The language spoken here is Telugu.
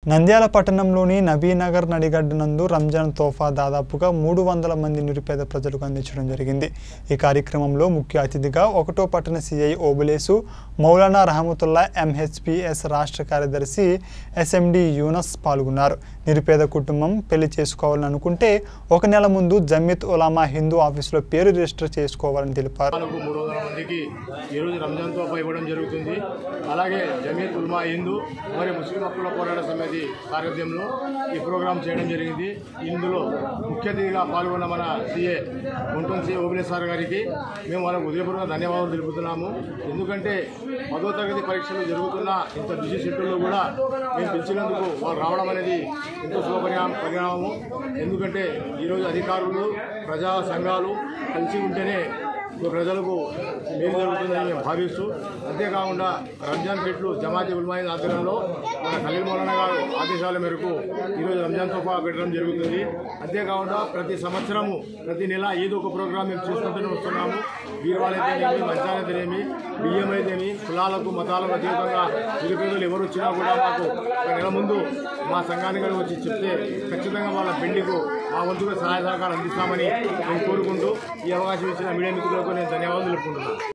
నంద్యాల పట్టణంలోని నబీనగర్ నడిగడ్డ నందు రంజాన్ తోఫా దాదాపుగా మూడు వందల మంది నిరుపేద ప్రజలకు అందించడం జరిగింది ఈ కార్యక్రమంలో ముఖ్య అతిథిగా ఒకటో పట్టణ సిఐ ఓబులేసు మౌలానా రహమతుల్లా ఎంహెచ్పిఎస్ రాష్ట్ర కార్యదర్శి ఎస్ఎండి యూనస్ పాల్గొన్నారు నిరుపేద కుటుంబం పెళ్లి చేసుకోవాలని అనుకుంటే ఒక నెల ముందు జమ్మిత్ ఉలామా హిందూ ఆఫీసులో పేరు రిజిస్టర్ చేసుకోవాలని తెలిపారు నాలుగు మూడు వందల మందికి ఈరోజు రంజాన్ తోఫా ఇవ్వడం జరుగుతుంది అలాగే జమీయత్ ఉల్మా హిందూ మరియు ముస్లిం హక్కుల పోరాట సమితి సారథ్యంలో ఈ ప్రోగ్రాం చేయడం జరిగింది ఇందులో ముఖ్య అతిథిగా పాల్గొన్న మన CA Guntur CA Obiles sir గారికి మేము వాళ్ళకు ఉదయపూర్వక ధన్యవాదాలు తెలుపుతున్నాము ఎందుకంటే పదో తరగతి పరీక్షలు జరుగుతున్న ఇంత బిజీ షెడ్యూల్లో కూడా మేము పిలిచినందుకు వాళ్ళు రావడం అనేది ఎంతో శుభ పరిణామం పరిణామము ఎందుకంటే ఈరోజు అధికారులు ప్రజా సంఘాలు కలిసి ఉంటేనే ప్రజలకు మేలు జరుగుతుందని మేము భావిస్తూ అంతేకాకుండా రంజాన్ పెట్లు జమాతి ఉల్మాయి ఆధ్వర్యంలో మన ఖలీల్ మౌలానా గారు ఆదేశాల మేరకు ఈరోజు రంజాన్ తోఫా పెట్టడం జరుగుతుంది అంతేకాకుండా ప్రతి సంవత్సరము ప్రతి నెల ఏదో ఒక ప్రోగ్రాం మేము చేసుకుంటూనే వస్తున్నాము బీరువాలైతేనేమి మంచాలైతేనేమి బియ్యం అయితేనేమి కులాలకు మతాలకు అతీతంగా నిరుపేదలు ఎవరు వచ్చినా కూడా మాకు ఒక నెల ముందు మా సంఘానికి గారు వచ్చి చెప్తే ఖచ్చితంగా వాళ్ళ పెళ్లికు మా వంతుగా సహాయ సహకారం అందిస్తామని నేను కోరుకుంటూ ఈ అవకాశం ఇచ్చిన మీడియా మిత్రులకు నేను ధన్యవాదాలు తెలుపుకుంటున్నాను